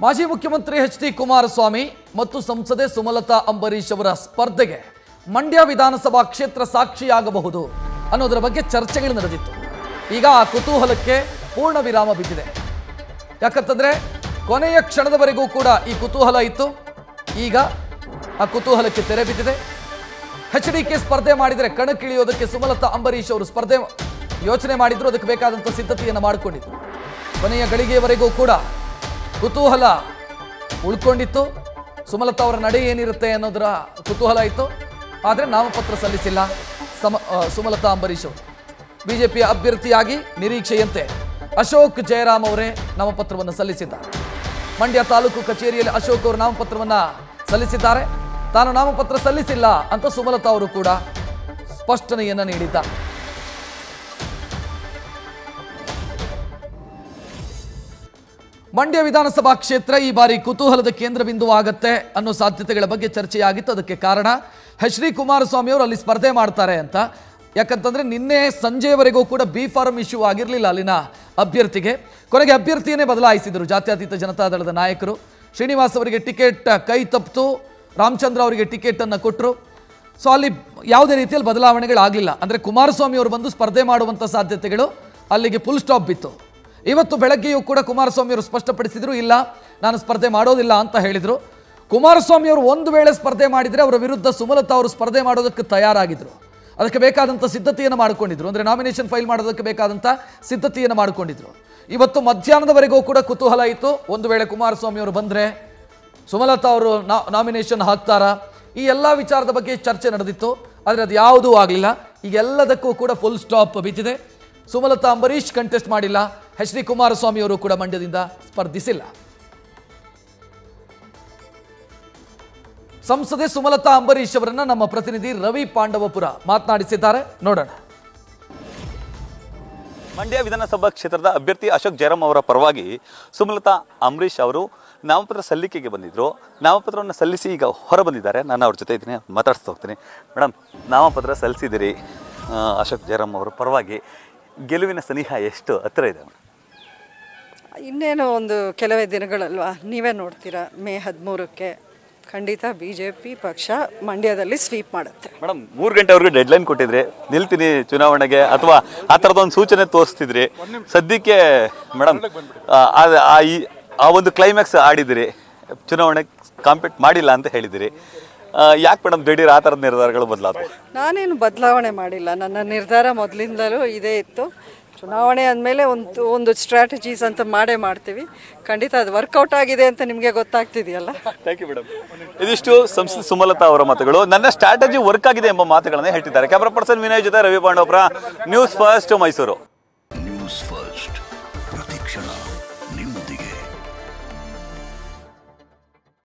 ಮಾಜಿ ಮುಖ್ಯಮಂತ್ರಿ H D Kumaraswamy ಮತ್ತು ಸಂಸದೆ ಸುಮಲತಾ ಅಂಬರೀಶ್ ಅವರ ಸ್ಪರ್ಧೆಗೆ ಮಂಡ್ಯ ವಿಧಾನಸಭಾ ಕ್ಷೇತ್ರ ಸಾಕ್ಷಿಯಾಗಬಹುದು ಅನ್ನೋದರ ಬಗ್ಗೆ ಚರ್ಚೆಗಳು ನಡೆದಿತ್ತು ಈಗ ಆ ಕುತೂಹಲಕ್ಕೆ ಪೂರ್ಣ ವಿರಾಮ ಬಿದ್ದಿದೆ ಯಾಕಂತಂದ್ರೆ ಕೊನೆಯ ಕ್ಷಣದವರೆಗೂ ಕೂಡ ಈ ಕುತೂಹಲ ಇತ್ತು ಈಗ ಆ ಕುತೂಹಲಕ್ಕೆ ತೆರೆ ಬಿದ್ದಿದೆ ಎಚ್ ಡಿ ಕೆ ಸ್ಪರ್ಧೆ ಮಾಡಿದರೆ ಕಣಕ್ಕಿಳಿಯೋದಕ್ಕೆ ಸುಮಲತಾ ಅಂಬರೀಶ್ ಅವರು ಸ್ಪರ್ಧೆ ಯೋಚನೆ ಮಾಡಿದ್ರು ಅದಕ್ಕೆ ಬೇಕಾದಂಥ ಸಿದ್ಧತೆಯನ್ನು ಮಾಡಿಕೊಂಡಿದ್ರು ಕೊನೆಯ ಗಳಿಗೆಯವರೆಗೂ ಕೂಡ ಕುತೂಹಲ ಉಳ್ಕೊಂಡಿತ್ತು ಸುಮಲತಾ ಅವರ ನಡೆ ಏನಿರುತ್ತೆ ಅನ್ನೋದರ ಕುತೂಹಲ ಇತ್ತು ಆದರೆ ನಾಮಪತ್ರ ಸಲ್ಲಿಸಿಲ್ಲ ಸಮ ಆ, ಸುಮಲತಾ ಅಂಬರೀಶ್ ಅವರು ಬಿಜೆಪಿಯ ಅಭ್ಯರ್ಥಿಯಾಗಿ ನಿರೀಕ್ಷೆಯಂತೆ ಅಶೋಕ್ ಜಯರಾಮ್ ಅವರೇ ನಾಮಪತ್ರವನ್ನು ಸಲ್ಲಿಸಿದ್ದಾರೆ ಮಂಡ್ಯ ತಾಲೂಕು ಕಚೇರಿಯಲ್ಲಿ ಅಶೋಕ್ ಅವರು ನಾಮಪತ್ರವನ್ನ ಸಲ್ಲಿಸಿದ್ದಾರೆ ತಾನು ನಾಮಪತ್ರ ಸಲ್ಲಿಸಿಲ್ಲ ಅಂತ ಸುಮಲತಾ ಅವರು ಕೂಡ ಸ್ಪಷ್ಟನೆಯನ್ನ ನೀಡಿದ್ದಾರೆ ಮಂಡ್ಯ ವಿಧಾನಸಭಾ ಕ್ಷೇತ್ರ ಈ ಬಾರಿ ಕುತೂಹಲದ ಕೇಂದ್ರ ಬಿಂದು ಆಗತ್ತೆ ಅನ್ನೋ ಸಾಧ್ಯತೆಗಳ ಬಗ್ಗೆ ಚರ್ಚೆಯಾಗಿತ್ತು ಅದಕ್ಕೆ ಕಾರಣ ಎಚ್ ಡಿ ಕುಮಾರಸ್ವಾಮಿ ಅವರು ಅಲ್ಲಿ ಸ್ಪರ್ಧೆ ಮಾಡ್ತಾರೆ ಅಂತ ಯಾಕಂತಂದ್ರೆ ನಿನ್ನೆ ಸಂಜೆಯವರೆಗೂ ಕೂಡ ಬಿ ಫಾರ್ಮ್ ಇಶ್ಯೂ ಆಗಿರಲಿಲ್ಲ ಅಲ್ಲಿನ ಅಭ್ಯರ್ಥಿಗೆ ಕೊನೆಗೆ ಅಭ್ಯರ್ಥಿಯನ್ನೇ ಬದಲಾಯಿಸಿದರು ಜಾತ್ಯತೀತ ಜನತಾದಳದ ನಾಯಕರು ಶ್ರೀನಿವಾಸ್ ಅವರಿಗೆ ಟಿಕೆಟ್ ಕೈ ತಪ್ಪಿತು ರಾಮಚಂದ್ರ ಅವರಿಗೆ ಟಿಕೆಟ್ ಅನ್ನು ಕೊಟ್ಟರು ಸೊ ಅಲ್ಲಿ ಯಾವುದೇ ರೀತಿಯಲ್ಲಿ ಬದಲಾವಣೆಗಳಾಗಲಿಲ್ಲ ಅಂದರೆ ಕುಮಾರಸ್ವಾಮಿ ಅವರು ಬಂದು ಸ್ಪರ್ಧೆ ಮಾಡುವಂಥ ಸಾಧ್ಯತೆಗಳು ಅಲ್ಲಿಗೆ ಫುಲ್ ಸ್ಟಾಪ್ ಬಿತ್ತು ಇವತ್ತು ಬೆಳಗ್ಗೆಯೂ ಕೂಡ ಕುಮಾರಸ್ವಾಮಿ ಅವರು ಸ್ಪಷ್ಟಪಡಿಸಿದ್ರು ಇಲ್ಲ ನಾನು ಸ್ಪರ್ಧೆ ಮಾಡೋದಿಲ್ಲ ಅಂತ ಹೇಳಿದರು ಕುಮಾರಸ್ವಾಮಿ ಅವರು ಒಂದು ವೇಳೆ ಸ್ಪರ್ಧೆ ಮಾಡಿದರೆ ಅವರ ವಿರುದ್ಧ ಸುಮಲತಾ ಅವರು ಸ್ಪರ್ಧೆ ಮಾಡೋದಕ್ಕೆ ತಯಾರಾಗಿದ್ದರು ಅದಕ್ಕೆ ಬೇಕಾದಂಥ ಸಿದ್ಧತೆಯನ್ನು ಮಾಡಿಕೊಂಡಿದ್ರು ಅಂದರೆ ನಾಮಿನೇಷನ್ ಫೈಲ್ ಮಾಡೋದಕ್ಕೆ ಬೇಕಾದಂಥ ಸಿದ್ಧತೆಯನ್ನು ಮಾಡಿಕೊಂಡಿದ್ರು ಇವತ್ತು ಮಧ್ಯಾಹ್ನದವರೆಗೂ ಕೂಡ ಕುತೂಹಲ ಇತ್ತು ಒಂದು ವೇಳೆ ಕುಮಾರಸ್ವಾಮಿ ಅವರು ಬಂದರೆ ಸುಮಲತಾ ಅವರು ನಾಮಿನೇಷನ್ ಹಾಕ್ತಾರಾ ಈ ಎಲ್ಲ ವಿಚಾರದ ಬಗ್ಗೆ ಚರ್ಚೆ ನಡೆದಿತ್ತು ಆದರೆ ಅದು ಯಾವುದೂ ಆಗಲಿಲ್ಲ ಈಗ ಎಲ್ಲದಕ್ಕೂ ಕೂಡ ಫುಲ್ ಸ್ಟಾಪ್ ಬಿದ್ದಿದೆ ಸುಮಲತಾ ಅಂಬರೀಶ್ ಕಂಟೆಸ್ಟ್ ಮಾಡಿಲ್ಲ ಎಚ್ ಡಿ ಕುಮಾರಸ್ವಾಮಿ ಅವರು ಕೂಡ ಮಂಡ್ಯದಿಂದ ಸ್ಪರ್ಧಿಸಿಲ್ಲ ಸಂಸದೆ ಸುಮಲತಾ ಅಂಬರೀಶ್ ಅವರನ್ನ ನಮ್ಮ ಪ್ರತಿನಿಧಿ ರವಿ ಪಾಂಡವಪುರ ಮಾತನಾಡಿಸಿದ್ದಾರೆ ನೋಡೋಣ ಮಂಡ್ಯ ವಿಧಾನಸಭಾ ಕ್ಷೇತ್ರದ ಅಭ್ಯರ್ಥಿ ಅಶೋಕ್ ಜಯರಾಮ್ ಅವರ ಪರವಾಗಿ ಸುಮಲತಾ ಅಂಬರೀಶ್ ಅವರು ನಾಮಪತ್ರ ಸಲ್ಲಿಕೆಗೆ ಬಂದಿದ್ರು ನಾಮಪತ್ರವನ್ನು ಸಲ್ಲಿಸಿ ಈಗ ಹೊರ ಬಂದಿದ್ದಾರೆ ನಾನು ಅವ್ರ ಜೊತೆ ಇದ್ದೀನಿ ಮಾತಾಡ್ಸ್ತಾ ಹೋಗ್ತೀನಿ ಮೇಡಮ್ ನಾಮಪತ್ರ ಸಲ್ಲಿಸಿದಿರಿ ಆ, ಅಶೋಕ್ ಜಯರಾಮ್ ಅವರ ಪರವಾಗಿ ಗೆಲುವಿನ ಸನಿಹ ಎಷ್ಟು ಹತ್ತಿರ ಇದೆ ಮೇಡಮ್ ಇನ್ನೇನು ಒಂದು ಕೆಲವೇ ದಿನಗಳಲ್ವಾ ನೀವೇ ನೋಡ್ತೀರಾ ಮೇ ಹದಿಮೂರಕ್ಕೆ ಖಂಡಿತ ಬಿ ಜೆ ಪಿ ಪಕ್ಷ ಮಂಡ್ಯದಲ್ಲಿ ಸ್ವೀಪ್ ಮಾಡುತ್ತೆ ಮೇಡಮ್ ಮೂರು ಗಂಟೆವರೆಗೂ ಡೆಡ್ಲೈನ್ ಕೊಟ್ಟಿದ್ರಿ ನಿಲ್ತೀನಿ ಚುನಾವಣೆಗೆ ಅಥವಾ ಆ ಥರದ ಒಂದು ಸೂಚನೆ ತೋರಿಸ್ತಿದ್ರಿ ಸದ್ಯಕ್ಕೆ ಮೇಡಮ್ ಆ ಈ ಆ ಒಂದು ಕ್ಲೈಮ್ಯಾಕ್ಸ್ ಆಡಿದಿರಿ ಚುನಾವಣೆ ಕಾಂಪೀಟ್ ಮಾಡಿಲ್ಲ ಅಂತ ಹೇಳಿದಿರಿ ಯಾಕೆ ಮೇಡಮ್ ದಿಢೀರ್ ಆ ಥರದ ನಿರ್ಧಾರಗಳು ಬದಲಾದವು ನಾನೇನು ಬದಲಾವಣೆ ಮಾಡಿಲ್ಲ ನನ್ನ ನಿರ್ಧಾರ ಮೊದಲಿಂದಲೂ ಇದೇ ಇತ್ತು ಚುನಾವಣೆ ಅಂದಮೇಲೆ ಒಂದು ಒಂದು ಸ್ಟ್ರಾಟಜೀಸ್ ಅಂತ ಮಾಡೇ ಮಾಡ್ತೀವಿ ಖಂಡಿತ ಅದು ವರ್ಕೌಟ್ ಆಗಿದೆ ಅಂತ ನಿಮಗೆ ಗೊತ್ತಾಗ್ತಿದೆಯಲ್ಲ ಥ್ಯಾಂಕ್ ಯು ಮೇಡಮ್ ಇದಿಷ್ಟು ಸಂಸದ ಸುಮಲತಾ ಅವರ ಮಾತುಗಳು ನನ್ನ ಸ್ಟ್ರಾಟಜಿ ವರ್ಕ್ ಆಗಿದೆ ಎಂಬ ಮಾತುಗಳನ್ನು ಹೇಳ್ತಿದ್ದಾರೆ ಕ್ಯಾಮರಾ ಪರ್ಸನ್ ವಿನಯ್ ಜೊತೆ Ravi Pandavapura news first Mysuru news first ಪ್ರತಿಕ್ಷಣ